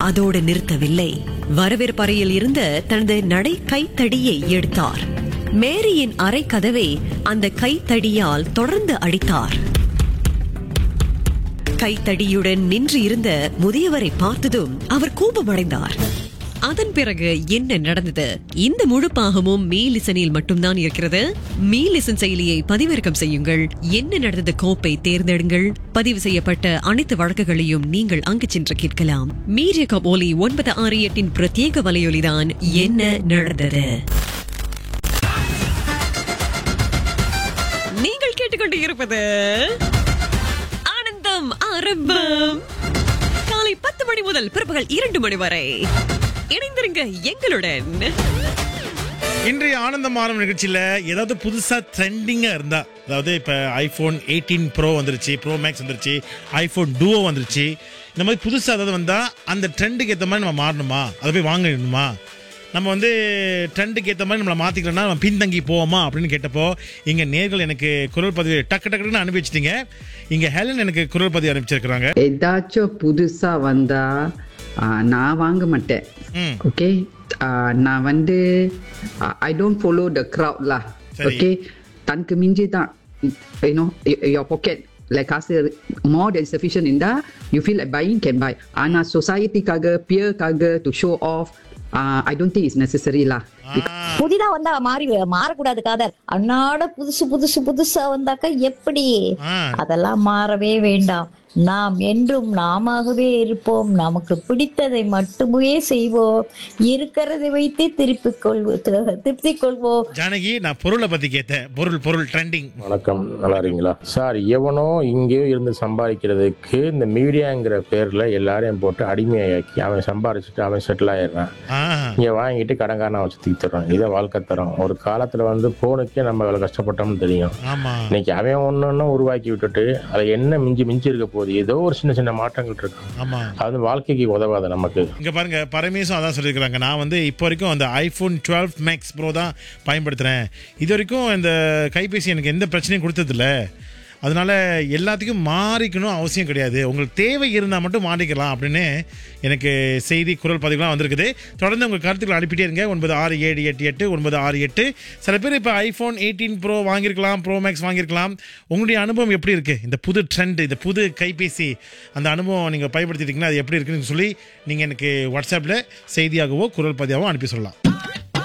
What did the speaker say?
அதோடு நிறுத்தவில்லை வரவேற்பறையில் இருந்த தனது நடை கைத்தடியை எடுத்தார் மேரியின் அறை கதவை அந்த கைத்தடியால் தொடர்ந்து அடித்தார் கைத்தடியுடன் நின்று இருந்த முதியவரை பார்த்ததும் அவர் கோபமடைந்தார் அதன் பிறகு என்ன நடந்தது இந்த முழு பாகமும் மீலிசனில் மட்டும்தான் இருக்கிறது மீலிசன் செயலியை பதிவிறக்கம் செய்யுங்கள் என்ன நடந்தது கோப்பை தேர்ந்தெடுங்கள் பதிவு செய்யப்பட்ட அனைத்து வழக்குகளையும் நீங்கள் அங்கு சென்று கேட்கலாம் மீடிய கபோலி ஒன்பது ஆறு எட்டின் பிரத்யேக வலையொலிதான் என்ன நடந்தது நீங்கள் கேட்டுக்கொண்டு இருப்பது ஆனந்தம் ஆரம்பம் காலை பத்து மணி முதல் பிற்பகல் இரண்டு மணி வரை இணைந்திருங்க எங்களுடன் இன்றைய ஆனந்தம் ஆரம்ப நிகழ்ச்சியில் ஏதாவது புதுசாக ட்ரெண்டிங்காக இருந்தா அதாவது இப்போ ஐஃபோன் எயிட்டீன் ப்ரோ வந்துருச்சு ப்ரோ மேக்ஸ் வந்துருச்சு ஐஃபோன் டூவோ வந்துருச்சு இந்த மாதிரி புதுசாக ஏதாவது வந்தால் அந்த ட்ரெண்டுக்கு ஏற்ற மாதிரி நம்ம மாறணுமா அதை போய் வாங்கணுமா நம்ம வந்து ட்ரெண்டுக்கு ஏற்ற மாதிரி நம்மளை மாற்றிக்கலன்னா நம்ம பின்தங்கி போவோமா அப்படின்னு கேட்டப்போ இங்கே நேர்கள் எனக்கு குரல் பதிவு டக்கு டக்குன்னு அனுப்பி வச்சிட்டீங்க இங்கே ஹெலன் எனக்கு குரல் பதிவு அனுப்பிச்சிருக்கிறாங்க ஏதாச்சும் புதுசா வந்தா ஆ, நான் வாங்க மாட்டேன் ம் ஓகே நான் வந்து I don't follow the crowd லா சரி. ஓகே தனக்கு மிஞ்சி தான் யூனோ யோர் பாக்கெட் லைக் காசு மோர் தென் சஃபிஷியன்ட் இருந்தா you feel like buying can buy ஆனா சொசைட்டிக்காக பியர்க்காக to show off I don't think is necessary லா புதிதா வந்தா மாறி மாறக்கூடாது காதர் அன்னாட புதுசு புதுசு புதுசா வந்தாக்கா எப்படி ஆ அதெல்லாம் மாறவே வேண்டாம் நாம் என்றும் நாமாகவே இருப்போம் நமக்கு பிடித்ததை மட்டுமே செய்வோம் இருக்கிறதை வைத்து திருப்பிக் கொள்வோம் திருப்திக் கொள்வோம் ஜானகி நான் பொருளை பற்றி கேட்டேன் பொருள் பொருள் ட்ரெண்டிங் வணக்கம் நல்லா இருக்கீங்களா சார் எவனோ இங்கேயோ இருந்து சம்பாதிக்கிறதுக்கு இந்த மீடியாங்கிற பேர்ல எல்லாரையும் போட்டு அடிமையாக்கி அவன் சம்பாரிச்சுட்டு அவன் செட்டில் ஆயிடுறான் ஆ இங்க வாங்கிட்டு கடன்காரனை வச்சு தீத்துறான் இதை வாழ்க்கை தரம் ஒரு காலத்துல வந்து போனுக்கே நம்ம எவ்வளவு கஷ்டப்பட்டோம்னு தெரியும் ஆமாம் இன்னைக்கு அவன் ஒன்று ஒன்று உருவாக்கி விட்டுட்டு அது என்ன மிஞ்சி மிஞ்சி இருக்க போகுது ஏதோ ஒரு சின்ன சின்ன மாற்றங்கள் இருக்கு ஆமாம் அது வந்து வாழ்க்கைக்கு உதவாது நமக்கு இங்க பாருங்க பரமேசும் அதான் சொல்லியிருக்கிறாங்க நான் வந்து இப்போ வரைக்கும் அந்த ஐஃபோன் டுவெல் மேக்ஸ் ப்ரோ தான் பயன்படுத்துறேன் இது வரைக்கும் இந்த கைபேசி எனக்கு எந்த பிரச்சனையும் கொடுத்ததில்ல அதனால எல்லாத்துக்கும் மாறிக்கணும் அவசியம் கிடையாது உங்களுக்கு தேவை இருந்தால் மட்டும் மாறிக்கலாம் அப்படின்னு எனக்கு செய்தி குரல் பதிவுலாம் வந்திருக்குது தொடர்ந்து உங்கள் கருத்துக்களை அனுப்பிட்டே இருங்க ஒன்பது ஆறு ஏழு எட்டு எட்டு ஒன்பது ஆறு எட்டு சில பேர் இப்போ ஐஃபோன் எயிட்டீன் ப்ரோ வாங்கியிருக்கலாம் ப்ரோ மேக்ஸ் வாங்கியிருக்கலாம் உங்களுடைய அனுபவம் எப்படி இருக்குது இந்த புது ட்ரெண்ட் இந்த புது கைபேசி அந்த அனுபவம் நீங்கள் பயன்படுத்திட்டீங்கன்னா அது எப்படி இருக்குன்னு சொல்லி நீங்கள் எனக்கு வாட்ஸ்அப்பில் செய்தியாகவோ குரல் பதிவாகவோ அனுப்பி சொல்லலாம்